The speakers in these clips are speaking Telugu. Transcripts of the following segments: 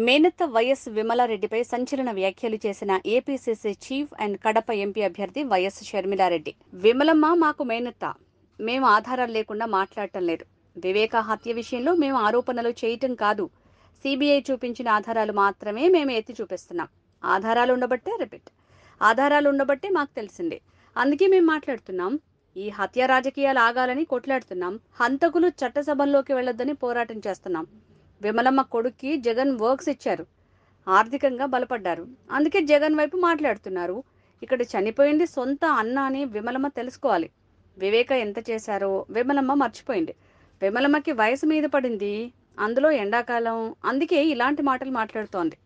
మేనత్త వైఎస్ విమలారెడ్డిపై సంచలన వ్యాఖ్యలు చేసిన APCC chief and Kadapa MP అభ్యర్థి వైఎస్ షర్మిలారెడ్డి విమలమ్మ మాకు మేనత్త మేము ఆధారాలు లేకుండా మాట్లాడటం లేదు వివేక హత్య విషయంలో మేము ఆరోపణలు చేయటం కాదు సిబిఐ చూపించిన ఆధారాలు మాత్రమే మేము ఎత్తి చూపిస్తున్నాం ఆధారాలు ఉండబట్టే రిపీట్ ఆధారాలు ఉండబట్టే మాకు తెలిసింది అందుకే మేము మాట్లాడుతున్నాం ఈ హత్య రాజకీయాలు ఆగాలని కొట్లాడుతున్నాం హంతకులు చట్టసభల్లోకి వెళ్ళొద్దని పోరాటం చేస్తున్నాం విమలమ్మ కొడుక్కి జగన్ వర్క్స్ ఇచ్చారు ఆర్థికంగా బలపడ్డారు అందుకే జగన్ వైపు మాట్లాడుతున్నారు ఇక్కడ చనిపోయింది సొంత అన్న అని విమలమ్మ తెలుసుకోవాలి వివేక ఎంత చేశారో విమలమ్మ మర్చిపోయింది విమలమ్మకి వయసు మీద పడింది అందులో ఎండాకాలం అందుకే ఇలాంటి మాటలు మాట్లాడుతోంది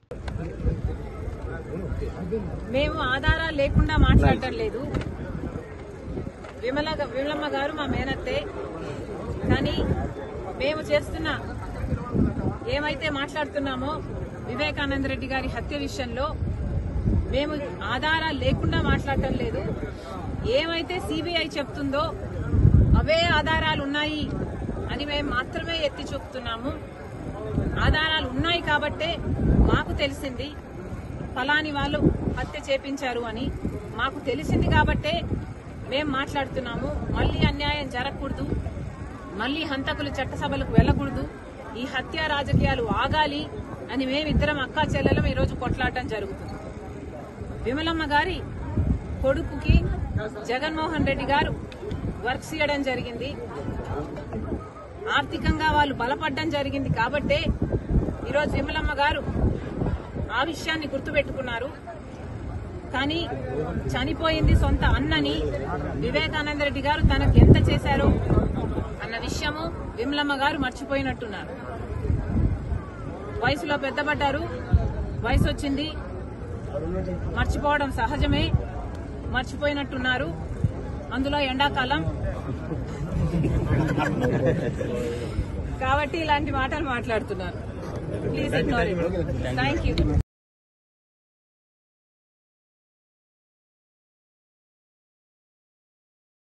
మేము ఆధారాలు లేకుండా మాట్లాడటం లేదు విమల విమలమ్మ గారు మా మేనత్తే కానీ మేము చేస్తున్న ఏమైతే మాట్లాడుతున్నామో వివేకానంద రెడ్డి గారి హత్య విషయంలో మేము ఆధారాలు లేకుండా మాట్లాడటం లేదు ఏమైతే సిబిఐ చెప్తుందో అవే ఆధారాలు ఉన్నాయి అని మేము మాత్రమే ఎత్తి చూపుతున్నాము ఆధారాలు ఉన్నాయి కాబట్టే మాకు తెలిసింది ఫలాని వాళ్ళు హత్య చేపించారు అని మాకు తెలిసింది కాబట్టే మేం మాట్లాడుతున్నాము మళ్ళీ అన్యాయం జరగకూడదు మళ్ళీ హంతకులు చట్టసభలకు వెళ్ళకూడదు ఈ హత్య రాజకీయాలు ఆగాలి అని మేమిద్దరం అక్కా చెల్లెలం ఈరోజు కొట్లాడటం జరుగుతుంది విమలమ్మ గారి కొడుకుకి జగన్మోహన్ రెడ్డి గారు వర్క్స్ ఇవ్వడం జరిగింది ఆర్థికంగా వాళ్ళు బలపడడం జరిగింది కాబట్టే ఈరోజు విమలమ్మ గారు ఆ విషయాన్ని గుర్తుపెట్టుకున్నారు కానీ చనిపోయింది సొంత అన్నని వివేకానంద రెడ్డి గారు తనకు ఎంత చేశారో అన్న విషయము విమలమ్మ గారు మర్చిపోయినట్టున్నారు వయసులో పెద్దపడ్డారు వయసు వచ్చింది మర్చిపోవడం సహజమే మర్చిపోయినట్టున్నారు అందులో ఎండాకాలం కాబట్టి ఇలాంటి మాటలు మాట్లాడుతున్నారు ప్లీజ్ ఇగ్నోర్ థ్యాంక్ యూ